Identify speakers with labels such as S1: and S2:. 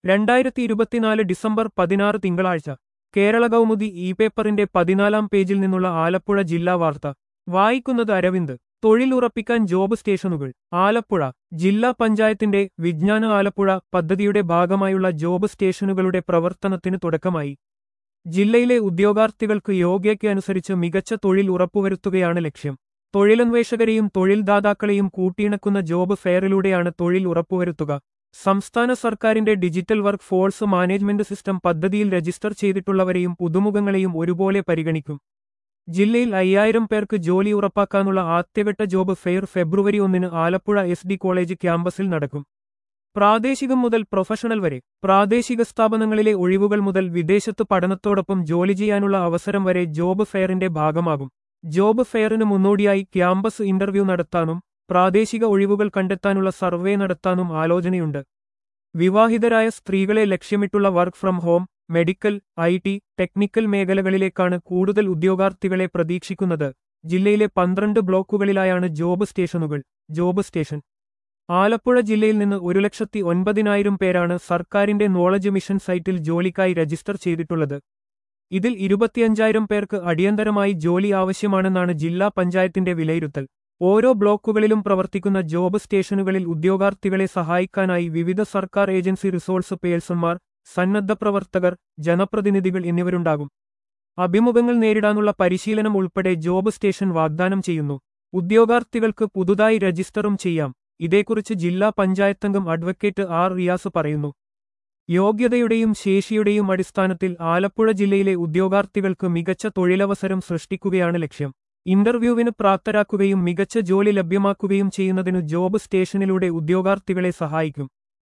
S1: രണ്ടായിരത്തി ഇരുപത്തിനാല് ഡിസംബർ പതിനാറ് തിങ്കളാഴ്ച കേരള കൗമുദി ഇ പേപ്പറിന്റെ പതിനാലാം പേജിൽ നിന്നുള്ള ആലപ്പുഴ ജില്ലാ വാർത്ത വായിക്കുന്നത് അരവിന്ദ് തൊഴിൽ ഉറപ്പിക്കാൻ ജോബ് സ്റ്റേഷനുകൾ ആലപ്പുഴ ജില്ലാ പഞ്ചായത്തിന്റെ വിജ്ഞാന ആലപ്പുഴ പദ്ധതിയുടെ ഭാഗമായുള്ള ജോബ് സ്റ്റേഷനുകളുടെ പ്രവർത്തനത്തിന് തുടക്കമായി ജില്ലയിലെ ഉദ്യോഗാർത്ഥികൾക്ക് യോഗ്യയ്ക്ക് അനുസരിച്ച് മികച്ച തൊഴിൽ ഉറപ്പുവരുത്തുകയാണ് ലക്ഷ്യം തൊഴിലന്വേഷകരെയും തൊഴിൽദാതാക്കളെയും കൂട്ടിയിണക്കുന്ന ജോബ് ഫെയറിലൂടെയാണ് തൊഴിൽ ഉറപ്പുവരുത്തുക സംസ്ഥാന സർക്കാരിന്റെ digital work force management system പദ്ധതിയിൽ രജിസ്റ്റർ ചെയ്തിട്ടുള്ളവരെയും പുതുമുഖങ്ങളെയും ഒരുപോലെ പരിഗണിക്കും ജില്ലയിൽ അയ്യായിരം പേർക്ക് ജോലി ഉറപ്പാക്കാനുള്ള ആദ്യഘട്ട ജോബ് ഫെയർ ഫെബ്രുവരി ഒന്നിന് ആലപ്പുഴ എസ് ഡി കോളേജ് ക്യാമ്പസിൽ നടക്കും പ്രാദേശികം മുതൽ പ്രൊഫഷണൽ വരെ പ്രാദേശിക സ്ഥാപനങ്ങളിലെ ഒഴിവുകൾ മുതൽ വിദേശത്ത് പഠനത്തോടൊപ്പം ജോലി ചെയ്യാനുള്ള അവസരം വരെ ജോബ് ഫെയറിന്റെ ഭാഗമാകും ജോബ് ഫെയറിന് മുന്നോടിയായി ക്യാമ്പസ് ഇന്റർവ്യൂ നടത്താനും പ്രാദേശിക ഒഴിവുകൾ കണ്ടെത്താനുള്ള സർവേ നടത്താനും ആലോചനയുണ്ട് വിവാഹിതരായ സ്ത്രീകളെ ലക്ഷ്യമിട്ടുള്ള work from home medical I T technical മേഖലകളിലേക്കാണ് കൂടുതൽ ഉദ്യോഗാർത്ഥികളെ പ്രതീക്ഷിക്കുന്നത് ജില്ലയിലെ പന്ത്രണ്ട് ബ്ലോക്കുകളിലായാണ് ജോബ് സ്റ്റേഷനുകൾ ജോബ് സ്റ്റേഷൻ ആലപ്പുഴ ജില്ലയിൽ നിന്ന് ഒരു ലക്ഷത്തി ഒൻപതിനായിരം പേരാണ് സർക്കാരിന്റെ നോളജ് മിഷൻ സൈറ്റിൽ ജോലിക്കായി രജിസ്റ്റർ ചെയ്തിട്ടുള്ളത് ഇതിൽ ഇരുപത്തിയഞ്ചായിരം പേർക്ക് അടിയന്തരമായി ജോലി ആവശ്യമാണെന്നാണ് ജില്ലാ പഞ്ചായത്തിന്റെ വിലയിരുത്തൽ ഓരോ ബ്ലോക്കുകളിലും പ്രവർത്തിക്കുന്ന ജോബ് സ്റ്റേഷനുകളിൽ ഉദ്യോഗാർത്ഥികളെ സഹായിക്കാനായി വിവിധ സർക്കാർ ഏജൻസി റിസോഴ്സ് പേഴ്സൺമാർ സന്നദ്ധ പ്രവർത്തകർ ജനപ്രതിനിധികൾ എന്നിവരുണ്ടാകും അഭിമുഖങ്ങൾ നേരിടാനുള്ള പരിശീലനം ഉൾപ്പെടെ ജോബ് സ്റ്റേഷൻ വാഗ്ദാനം ചെയ്യുന്നു ഉദ്യോഗാർത്ഥികൾക്ക് പുതുതായി രജിസ്റ്ററും ചെയ്യാം ഇതേക്കുറിച്ച് ജില്ലാ പഞ്ചായത്തംഗം അഡ്വക്കേറ്റ് ആർ റിയാസ് പറയുന്നു യോഗ്യതയുടെയും ശേഷിയുടെയും അടിസ്ഥാനത്തിൽ ആലപ്പുഴ ജില്ലയിലെ ഉദ്യോഗാർത്ഥികൾക്ക് മികച്ച തൊഴിലവസരം സൃഷ്ടിക്കുകയാണ് ലക്ഷ്യം ഇന്റർവ്യൂവിന് പ്രാപ്തരാക്കുകയും മികച്ച ജോലി ലഭ്യമാക്കുകയും ചെയ്യുന്നതിനു ജോബ് സ്റ്റേഷനിലൂടെ ഉദ്യോഗാർത്ഥികളെ സഹായിക്കും